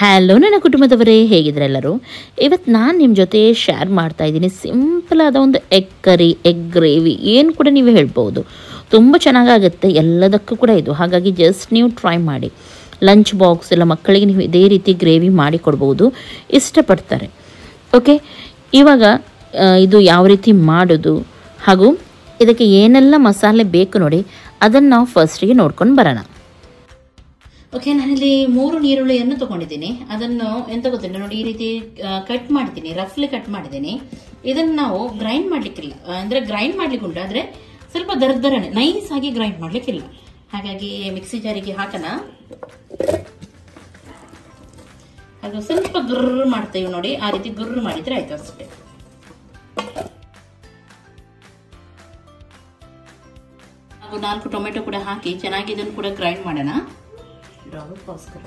hello ನನ್ನ ಕುಟುಂಬದವರೇ ಹೇಗಿದ್ರೆ ಎಲ್ಲರೂ ಇವತ್ತು ನಾನು ನಿಮ್ಮ ಜೊತೆ ಶೇರ್ ಮಾಡ್ತಾ ಇದ್ದೀನಿ ಸಿಂಪಲ್ ಆದ ಒಂದು ಎಗ್ ಕರಿ ಎಗ್ ಗ್ರೇವಿ ಏನು ಕೂಡ ನೀವು ಹೇಳ್ಬೋದು ತುಂಬ ಚೆನ್ನಾಗಾಗುತ್ತೆ ಎಲ್ಲದಕ್ಕೂ ಕೂಡ ಇದು ಹಾಗಾಗಿ ಜಸ್ಟ್ ನೀವು ಟ್ರೈ ಮಾಡಿ ಲಂಚ್ ಬಾಕ್ಸ್ ಎಲ್ಲ ಮಕ್ಕಳಿಗೆ ನೀವು ಇದೇ ರೀತಿ ಗ್ರೇವಿ ಮಾಡಿ ಕೊಡ್ಬೋದು ಇಷ್ಟಪಡ್ತಾರೆ ಓಕೆ ಇವಾಗ ಆ, ಇದು ಯಾವ ರೀತಿ ಮಾಡೋದು ಹಾಗೂ ಇದಕ್ಕೆ ಏನೆಲ್ಲ ಮಸಾಲೆ ಬೇಕು ನೋಡಿ ಅದನ್ನು ನಾವು ಫಸ್ಟಿಗೆ ನೋಡ್ಕೊಂಡು ಬರೋಣ ಓಕೆ ನಾನಿಲ್ಲಿ ಮೂರು ನೀರುಳ್ಳಿಯನ್ನು ತಗೊಂಡಿದ್ದೀನಿ ಅದನ್ನು ಎಂತ ಗೊತ್ತಿಲ್ಲ ನೋಡಿ ಈ ರೀತಿ ಕಟ್ ಮಾಡ್ತೀನಿ ರಫ್ಲಿ ಕಟ್ ಮಾಡಿದ್ದೀನಿ ಇದನ್ನು ನಾವು ಗ್ರೈಂಡ್ ಮಾಡ್ಲಿಕ್ಕಿಲ್ಲ ಅಂದ್ರೆ ಗ್ರೈಂಡ್ ಮಾಡ್ಲಿಕ್ಕೆ ಉಂಟು ಆದ್ರೆ ಸ್ವಲ್ಪ ದರ್ದರನೆ ನೈಸ್ ಆಗಿ ಗ್ರೈಂಡ್ ಮಾಡ್ಲಿಕ್ಕಿಲ್ಲ ಹಾಗಾಗಿ ಮಿಕ್ಸಿ ಜಾರಿಗೆ ಹಾಕೋಣ ಹಾಗೂ ಸ್ವಲ್ಪ ಗುರ್ರ್ ಮಾಡ್ತೇವೆ ನೋಡಿ ಆ ರೀತಿ ಗುರ್ರ್ ಮಾಡಿದ್ರೆ ಆಯ್ತು ಅಷ್ಟೇ ಹಾಗೂ ನಾಲ್ಕು ಟೊಮೆಟೊ ಕೂಡ ಹಾಕಿ ಚೆನ್ನಾಗಿ ಇದನ್ನು ಕೂಡ ಗ್ರೈಂಡ್ ಮಾಡೋಣ ಅದಕ್ಕೋಸ್ಕರ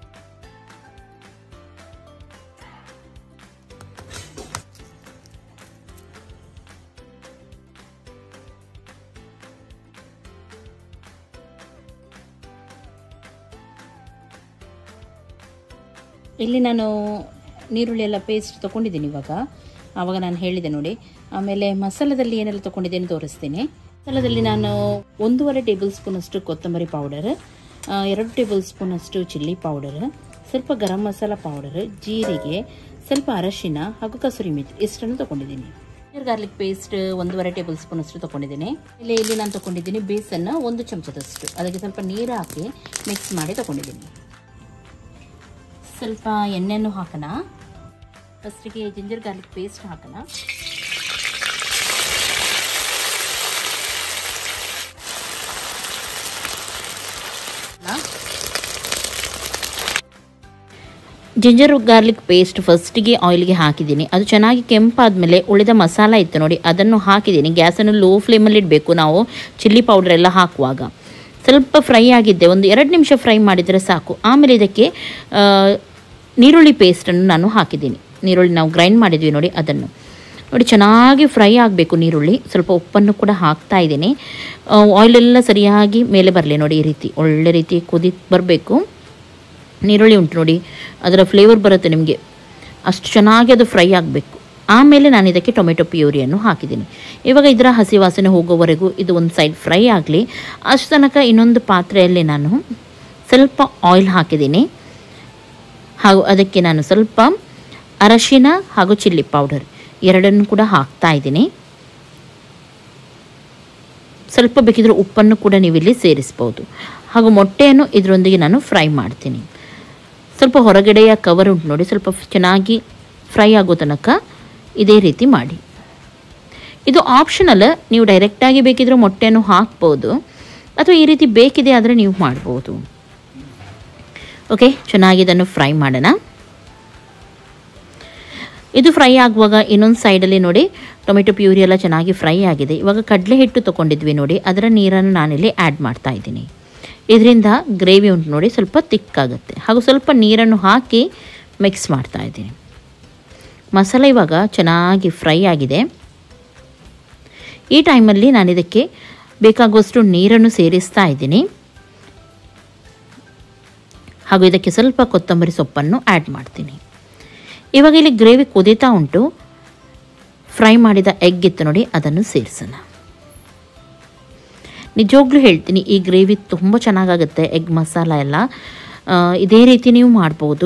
ಇಲ್ಲಿ ನಾನು ನೀರುಳ್ಳಿ ಎಲ್ಲ ಪೇಸ್ಟ್ ತೊಗೊಂಡಿದ್ದೀನಿ ಇವಾಗ ಆವಾಗ ನಾನು ಹೇಳಿದೆ ನೋಡಿ ಆಮೇಲೆ ಮಸಾಲದಲ್ಲಿ ಏನೆಲ್ಲ ತೊಗೊಂಡಿದ್ದೇನೆ ತೋರಿಸ್ತೀನಿ ಮಸಾಲದಲ್ಲಿ ನಾನು ಒಂದೂವರೆ ಟೇಬಲ್ ಸ್ಪೂನಷ್ಟು ಕೊತ್ತಂಬರಿ ಪೌಡರ್ ಎರಡು ಟೇಬಲ್ ಸ್ಪೂನಷ್ಟು ಚಿಲ್ಲಿ ಪೌಡರ್ ಸ್ವಲ್ಪ ಗರಂ ಮಸಾಲ ಪೌಡರ್ ಜೀರಿಗೆ ಸ್ವಲ್ಪ ಅರಶಿನ ಹಾಗೂ ಕಸೂರಿ ಮೆಥಿ ಇಷ್ಟನ್ನು ತೊಗೊಂಡಿದ್ದೀನಿ ಗಾರ್ಲಿಕ್ ಪೇಸ್ಟ್ ಒಂದೂವರೆ ಟೇಬಲ್ ಸ್ಪೂನ್ ಅಷ್ಟು ತೊಗೊಂಡಿದ್ದೀನಿ ಇಲ್ಲಿ ಇಲ್ಲಿ ನಾನು ತೊಗೊಂಡಿದ್ದೀನಿ ಬೇಸನ್ನ ಒಂದು ಚಮಚದಷ್ಟು ಅದಕ್ಕೆ ಸ್ವಲ್ಪ ನೀರು ಹಾಕಿ ಮಿಕ್ಸ್ ಮಾಡಿ ತೊಗೊಂಡಿದ್ದೀನಿ ಸ್ವಲ್ಪ ಎಣ್ಣೆಯನ್ನು ಹಾಕೋಣ ಫಸ್ಟಿಗೆ ಜಿಂಜರ್ ಗಾರ್ಲಿಕ್ ಪೇಸ್ಟ್ ಹಾಕೋಣ ಜಿಂಜರ್ ಗಾರ್ಲಿಕ್ ಪೇಸ್ಟ್ ಫಸ್ಟಿಗೆ ಆಯಿಲ್ಗೆ ಹಾಕಿದ್ದೀನಿ ಅದು ಚೆನ್ನಾಗಿ ಕೆಂಪಾದ್ಮೇಲೆ ಉಳಿದ ಮಸಾಲ ಇತ್ತು ನೋಡಿ ಅದನ್ನು ಹಾಕಿದ್ದೀನಿ ಗ್ಯಾಸನ್ನು ಲೋ ಫ್ಲೇಮಲ್ಲಿ ಇಡಬೇಕು ನಾವು ಚಿಲ್ಲಿ ಪೌಡರ್ ಎಲ್ಲ ಹಾಕುವಾಗ ಸ್ವಲ್ಪ ಫ್ರೈ ಆಗಿದ್ದೆ ಒಂದು ಎರಡು ನಿಮಿಷ ಫ್ರೈ ಮಾಡಿದರೆ ಸಾಕು ಆಮೇಲೆ ಇದಕ್ಕೆ ಆ, ನೀರುಳ್ಳಿ ಪೇಸ್ಟನ್ನು ನಾನು ಹಾಕಿದ್ದೀನಿ ನೀರುಳ್ಳಿ ನಾವು ಗ್ರೈಂಡ್ ಮಾಡಿದ್ವಿ ನೋಡಿ ಅದನ್ನು ನೋಡಿ ಚೆನ್ನಾಗಿ ಫ್ರೈ ಆಗಬೇಕು ನೀರುಳ್ಳಿ ಸ್ವಲ್ಪ ಉಪ್ಪನ್ನು ಕೂಡ ಹಾಕ್ತಾ ಇದ್ದೀನಿ ಆಯಿಲೆಲ್ಲ ಸರಿಯಾಗಿ ಮೇಲೆ ಬರಲಿ ನೋಡಿ ಈ ರೀತಿ ಒಳ್ಳೆ ರೀತಿ ಕುದಿ ಬರಬೇಕು ನೀರುಳ್ಳಿ ಉಂಟು ನೋಡಿ ಅದರ ಫ್ಲೇವರ್ ಬರುತ್ತೆ ನಿಮಗೆ ಅಷ್ಟು ಚೆನ್ನಾಗಿ ಅದು ಫ್ರೈ ಆಗಬೇಕು ಆಮೇಲೆ ನಾನು ಇದಕ್ಕೆ ಟೊಮೆಟೊ ಪ್ಯೂರಿಯನ್ನು ಹಾಕಿದ್ದೀನಿ ಇವಾಗ ಇದರ ಹಸಿ ವಾಸನೆ ಹೋಗೋವರೆಗೂ ಇದು ಒಂದು ಸೈಡ್ ಫ್ರೈ ಆಗಲಿ ಅಷ್ಟು ತನಕ ಇನ್ನೊಂದು ಪಾತ್ರೆಯಲ್ಲಿ ನಾನು ಸ್ವಲ್ಪ ಆಯಿಲ್ ಹಾಕಿದ್ದೀನಿ ಹಾಗೂ ಅದಕ್ಕೆ ನಾನು ಸ್ವಲ್ಪ ಅರಶಿನ ಹಾಗೂ ಚಿಲ್ಲಿ ಪೌಡರ್ ಎರಡನ್ನು ಕೂಡ ಹಾಕ್ತಾ ಇದ್ದೀನಿ ಸ್ವಲ್ಪ ಬೇಕಿದ್ರೆ ಉಪ್ಪನ್ನು ಕೂಡ ನೀವಿಲ್ಲಿ ಸೇರಿಸ್ಬೋದು ಹಾಗೂ ಮೊಟ್ಟೆಯನ್ನು ಇದರೊಂದಿಗೆ ನಾನು ಫ್ರೈ ಮಾಡ್ತೀನಿ ಸ್ವಲ್ಪ ಹೊರಗಡೆಯ ಕವರ್ ಉಂಟು ನೋಡಿ ಸ್ವಲ್ಪ ಚೆನ್ನಾಗಿ ಫ್ರೈ ಆಗೋ ತನಕ ಇದೇ ರೀತಿ ಮಾಡಿ ಇದು ಆಪ್ಷನಲ್ ನೀವು ಡೈರೆಕ್ಟಾಗಿ ಬೇಕಿದ್ರೆ ಮೊಟ್ಟೆಯನ್ನು ಹಾಕ್ಬೋದು ಅಥವಾ ಈ ರೀತಿ ಬೇಕಿದೆ ಆದರೆ ನೀವು ಮಾಡ್ಬೋದು ಓಕೆ ಚೆನ್ನಾಗಿ ಇದನ್ನು ಫ್ರೈ ಮಾಡೋಣ ಇದು ಫ್ರೈ ಆಗುವಾಗ ಇನ್ನೊಂದು ಸೈಡಲ್ಲಿ ನೋಡಿ ಟೊಮೆಟೊ ಪ್ಯೂರಿ ಎಲ್ಲ ಚೆನ್ನಾಗಿ ಫ್ರೈ ಆಗಿದೆ ಇವಾಗ ಕಡಲೆ ಹಿಟ್ಟು ತೊಗೊಂಡಿದ್ವಿ ನೋಡಿ ಅದರ ನೀರನ್ನು ನಾನಿಲ್ಲಿ ಆ್ಯಡ್ ಮಾಡ್ತಾ ಇದ್ದೀನಿ ಇದರಿಂದ ಗ್ರೇವಿ ಉಂಟು ನೋಡಿ ಸ್ವಲ್ಪ ತಿಕ್ಕಾಗುತ್ತೆ ಹಾಗೂ ಸ್ವಲ್ಪ ನೀರನ್ನು ಹಾಕಿ ಮಿಕ್ಸ್ ಮಾಡ್ತಾ ಇದ್ದೀನಿ ಮಸಾಲೆ ಇವಾಗ ಚೆನ್ನಾಗಿ ಫ್ರೈ ಆಗಿದೆ ಈ ಟೈಮಲ್ಲಿ ನಾನು ಇದಕ್ಕೆ ಬೇಕಾಗುವಷ್ಟು ನೀರನ್ನು ಸೇರಿಸ್ತಾ ಇದ್ದೀನಿ ಹಾಗೂ ಇದಕ್ಕೆ ಸ್ವಲ್ಪ ಕೊತ್ತಂಬರಿ ಸೊಪ್ಪನ್ನು ಆ್ಯಡ್ ಮಾಡ್ತೀನಿ ಇವಾಗ ಇಲ್ಲಿ ಗ್ರೇವಿ ಕುದೀತಾ ಉಂಟು ಫ್ರೈ ಮಾಡಿದ ಎಗ್ ಇತ್ತು ನೋಡಿ ಅದನ್ನು ಸೇರಿಸೋಣ ನಿಜವಾಗ್ಲೂ ಹೇಳ್ತೀನಿ ಈ ಗ್ರೇವಿ ತುಂಬ ಚೆನ್ನಾಗಾಗುತ್ತೆ ಎಗ್ ಮಸಾಲ ಎಲ್ಲ ಆ, ಇದೇ ರೀತಿ ನೀವು ಮಾಡ್ಬೋದು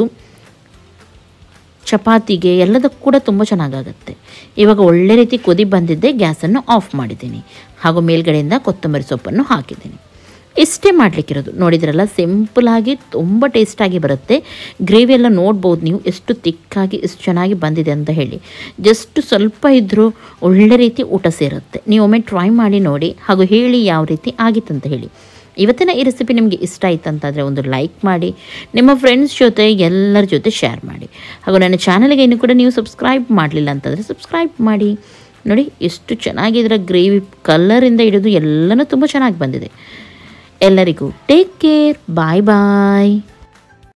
ಚಪಾತಿಗೆ ಎಲ್ಲದಕ್ಕೂ ಕೂಡ ತುಂಬ ಚೆನ್ನಾಗಾಗುತ್ತೆ ಇವಾಗ ಒಳ್ಳೆ ರೀತಿ ಕುದಿ ಬಂದಿದ್ದೆ ಗ್ಯಾಸನ್ನು ಆಫ್ ಮಾಡಿದ್ದೀನಿ ಹಾಗೂ ಮೇಲ್ಗಡೆಯಿಂದ ಕೊತ್ತಂಬರಿ ಸೊಪ್ಪನ್ನು ಹಾಕಿದ್ದೀನಿ ಇಷ್ಟೇ ಮಾಡಲಿಕ್ಕಿರೋದು ನೋಡಿದ್ರಲ್ಲ ಸಿಂಪಲಾಗಿ ತುಂಬ ಟೇಸ್ಟಾಗಿ ಬರುತ್ತೆ ಗ್ರೇವಿ ಎಲ್ಲ ನೋಡ್ಬೋದು ನೀವು ಎಷ್ಟು ತಿಕ್ಕಾಗಿ ಎಷ್ಟು ಚೆನ್ನಾಗಿ ಬಂದಿದೆ ಅಂತ ಹೇಳಿ ಜಸ್ಟ್ ಸ್ವಲ್ಪ ಇದ್ದರೂ ಒಳ್ಳೆ ರೀತಿ ಊಟ ಸೇರುತ್ತೆ ನೀವು ಒಮ್ಮೆ ಟ್ರೈ ಮಾಡಿ ನೋಡಿ ಹಾಗೂ ಹೇಳಿ ಯಾವ ರೀತಿ ಆಗಿತ್ತಂತ ಹೇಳಿ ಇವತ್ತಿನ ಈ ರೆಸಿಪಿ ನಿಮಗೆ ಇಷ್ಟ ಆಯ್ತು ಅಂತಂದರೆ ಒಂದು ಲೈಕ್ ಮಾಡಿ ನಿಮ್ಮ ಫ್ರೆಂಡ್ಸ್ ಜೊತೆ ಎಲ್ಲರ ಜೊತೆ ಶೇರ್ ಮಾಡಿ ಹಾಗೂ ನನ್ನ ಚಾನಲ್ಗೆ ಇನ್ನೂ ಕೂಡ ನೀವು ಸಬ್ಸ್ಕ್ರೈಬ್ ಮಾಡಲಿಲ್ಲ ಅಂತಂದರೆ ಸಬ್ಸ್ಕ್ರೈಬ್ ಮಾಡಿ ನೋಡಿ ಎಷ್ಟು ಚೆನ್ನಾಗಿದ್ರೆ ಗ್ರೇವಿ ಕಲರಿಂದ ಹಿಡಿದು ಎಲ್ಲನೂ ತುಂಬ ಚೆನ್ನಾಗಿ ಬಂದಿದೆ ಎಲ್ಲರಿಗೂ ಟೇಕ್ ಕೇರ್ ಬಾಯ್ ಬಾಯ್